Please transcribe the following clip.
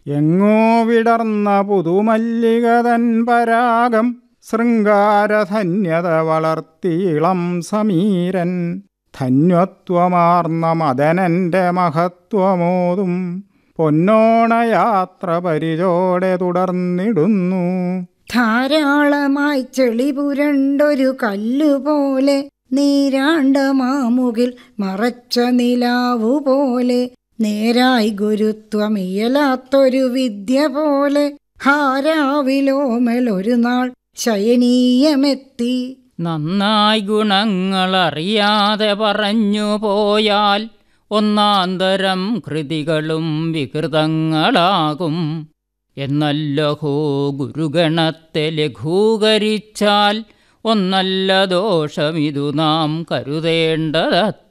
എങ്ങോ വിടർന്ന പുതുമല്ലികതൻ പരാഗം ശൃംഗാരധന്യത വളർത്തിയിളം സമീരൻ ധന്യത്വമാർന്ന മദനന്റെ മഹത്വമോതും പൊന്നോണയാത്ര പരിചോടെ തുടർന്നിടുന്നു ധാരാളമായി ചെളി പുരണ്ടൊരു കല്ലുപോലെ നീരാണ്ട മാമുകിൽ മറച്ച നിലാവു പോലെ നേരായി ഗുരുത്വമിയലാത്തൊരു വിദ്യ പോലെ ഹാരാവിലോമൽ ഒരു നാൾ ശയനീയമെത്തി നന്നായി ഗുണങ്ങളറിയാതെ പറഞ്ഞു പോയാൽ ഒന്നാന്തരം കൃതികളും വികൃതങ്ങളാകും എന്നല്ലഹോ ഗുരുഗണത്തെ ലഘൂകരിച്ചാൽ ഒന്നല്ല ദോഷമിതു നാം കരുതേണ്ടത്